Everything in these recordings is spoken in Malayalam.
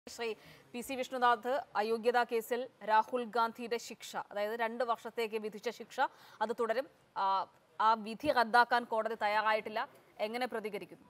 ശ്രീ പി സി വിഷ്ണുനാഥ് അയോഗ്യതാ കേസിൽ രാഹുൽ ഗാന്ധിയുടെ ശിക്ഷ അതായത് രണ്ട് വർഷത്തേക്ക് വിധിച്ച ശിക്ഷ അത് തുടരും ആ, ആ വിധി റദ്ദാക്കാൻ കോടതി തയ്യാറായിട്ടില്ല എങ്ങനെ പ്രതികരിക്കുന്നു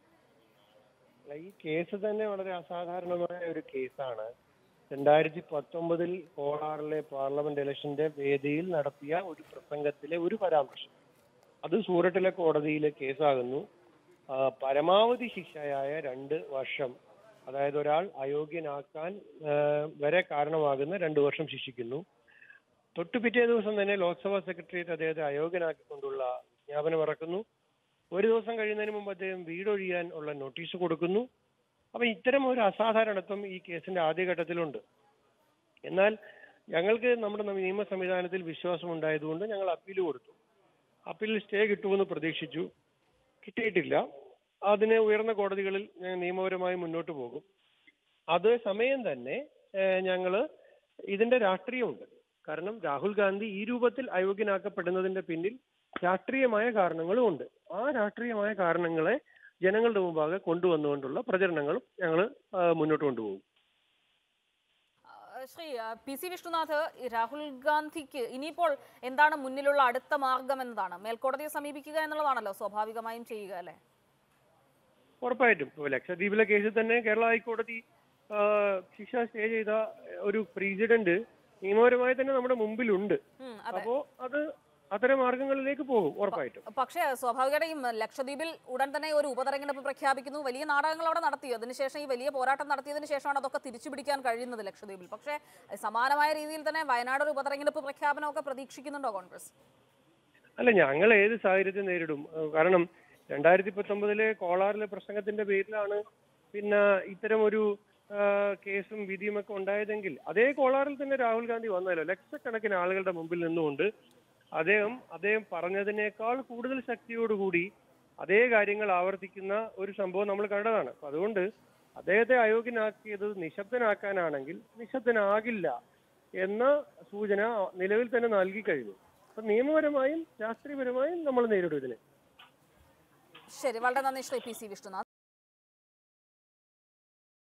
അല്ല, ഈ കേസ് തന്നെ വളരെ അസാധാരണമായ ഒരു കേസാണ് രണ്ടായിരത്തി പത്തൊമ്പതിൽ കോളാറിലെ പാർലമെന്റ് ഇലക്ഷന്റെ വേദിയിൽ നടത്തിയ ഒരു പ്രസംഗത്തിലെ ഒരു പരാമർശം അത് സൂററ്റിലെ കോടതിയിലെ കേസാകുന്നു ആ, പരമാവധി ശിക്ഷയായ രണ്ട് വർഷം അതായത് ഒരാൾ അയോഗ്യനാക്കാൻ ആ, വരെ കാരണമാകുന്ന രണ്ട് വർഷം ശിക്ഷിക്കുന്നു തൊട്ടു പിറ്റേ ദിവസം തന്നെ ലോക്സഭാ സെക്രട്ടേറിയറ്റ് അദ്ദേഹത്തെ അയോഗ്യനാക്കിക്കൊണ്ടുള്ള വിജ്ഞാപനം ഇറക്കുന്നു ഒരു ദിവസം കഴിയുന്നതിന് മുമ്പ് അദ്ദേഹം വീടൊഴിയാൻ ഉള്ള നോട്ടീസ് കൊടുക്കുന്നു അപ്പൊ ഇത്തരം ഒരു അസാധാരണത്വം ഈ കേസിന്റെ ആദ്യഘട്ടത്തിലുണ്ട് എന്നാൽ ഞങ്ങൾക്ക് നമ്മുടെ നിയമ സംവിധാനത്തിൽ വിശ്വാസം ഉണ്ടായതുകൊണ്ട് ഞങ്ങൾ അപ്പീൽ കൊടുത്തു അപ്പീലിൽ സ്റ്റേ കിട്ടുമെന്ന് പ്രതീക്ഷിച്ചു കിട്ടിയിട്ടില്ല അതിന് ഉയർന്ന കോടതികളിൽ ഞങ്ങൾ നിയമപരമായി മുന്നോട്ട് പോകും അതേ സമയം തന്നെ ഏഹ്, ഞങ്ങള് ഇതിന്റെ രാഷ്ട്രീയമുണ്ട് കാരണം രാഹുൽ ഗാന്ധി ഈ രൂപത്തിൽ അയോഗ്യനാക്കപ്പെടുന്നതിന്റെ പിന്നിൽ രാഷ്ട്രീയമായ കാരണങ്ങളും ഉണ്ട് ആ രാഷ്ട്രീയമായ കാരണങ്ങളെ ജനങ്ങളുടെ മുമ്പാകെ കൊണ്ടുവന്നുകൊണ്ടുള്ള പ്രചരണങ്ങളും ഞങ്ങൾ മുന്നോട്ട് കൊണ്ടുപോകും ആ, ശ്രീ ആ, പി സി വിഷ്ണുനാഥ് ഈ രാഹുൽ ഗാന്ധിക്ക് ഇനിയിപ്പോൾ എന്താണ് മുന്നിലുള്ള അടുത്ത മാർഗം എന്നതാണ് മേൽക്കോടതിയെ സമീപിക്കുക എന്നുള്ളതാണല്ലോ സ്വാഭാവികമായും ചെയ്യുക അല്ലേ ഉറപ്പായിട്ടും ഇപ്പൊ ലക്ഷദ്വീപിലെ കേസിൽ തന്നെ കേരള ഹൈക്കോടതി ആ, ശിക്ഷ സ്റ്റേ ചെയ്ത ഒരു പ്രീസിഡന്റ് നിയമപരമായി തന്നെ നമ്മുടെ മുമ്പിലുണ്ട് ഉം, അതെ അപ്പോ അത് അത്തരം മാർഗങ്ങളിലേക്ക് പോകും ഉറപ്പായിട്ടും പക്ഷേ സ്വാഭാവികമായിട്ടും ലക്ഷദ്വീപിൽ ഉടൻ തന്നെ ഒരു ഉപതെരഞ്ഞെടുപ്പ് പ്രഖ്യാപിക്കുന്നു വലിയ നാടകങ്ങൾ അവിടെ നടത്തി അതിനുശേഷം ഈ വലിയ പോരാട്ടം നടത്തിയതിനു ശേഷമാണ് അതൊക്കെ തിരിച്ചു പിടിക്കാൻ കഴിയുന്നത് ലക്ഷദ്വീപിൽ പക്ഷേ സമാനമായ രീതിയിൽ തന്നെ വയനാട് ഒരു ഉപതെരഞ്ഞെടുപ്പ് പ്രഖ്യാപനമൊക്കെ പ്രതീക്ഷിക്കുന്നുണ്ടോ കോൺഗ്രസ് അല്ല ഞങ്ങൾ ഏത് സാഹചര്യത്തെ നേരിടും ഏഹ് കാരണം രണ്ടായിരത്തി പത്തൊമ്പതിലെ കോളാറിലെ പ്രസംഗത്തിന്റെ പേരിലാണ് പിന്നെ ഇത്തരം ഒരു ആഹ് കേസും വിധിയും ഒക്കെ ഉണ്ടായതെങ്കിൽ അതേ കോളാറിൽ തന്നെ രാഹുൽ ഗാന്ധി വന്നല്ലോ ലക്ഷക്കണക്കിന് ആളുകളുടെ മുമ്പിൽ നിന്നുകൊണ്ട് അദ്ദേഹം അദ്ദേഹം പറഞ്ഞതിനേക്കാൾ കൂടുതൽ ശക്തിയോടുകൂടി അതേ കാര്യങ്ങൾ ആവർത്തിക്കുന്ന ഒരു സംഭവം നമ്മൾ കണ്ടതാണ് അപ്പൊ അതുകൊണ്ട് അദ്ദേഹത്തെ അയോഗ്യനാക്കിയത് നിശബ്ദനാക്കാനാണെങ്കിൽ നിശബ്ദനാകില്ല എന്ന സൂചന നിലവിൽ തന്നെ നൽകി കഴിഞ്ഞു അപ്പൊ നിയമപരമായും രാഷ്ട്രീയപരമായും നമ്മൾ നേരിടും ഇതിനെ ശരി വളരെ നന്ദി ശ്രീ പി സി വിഷ്ണുനാഥ്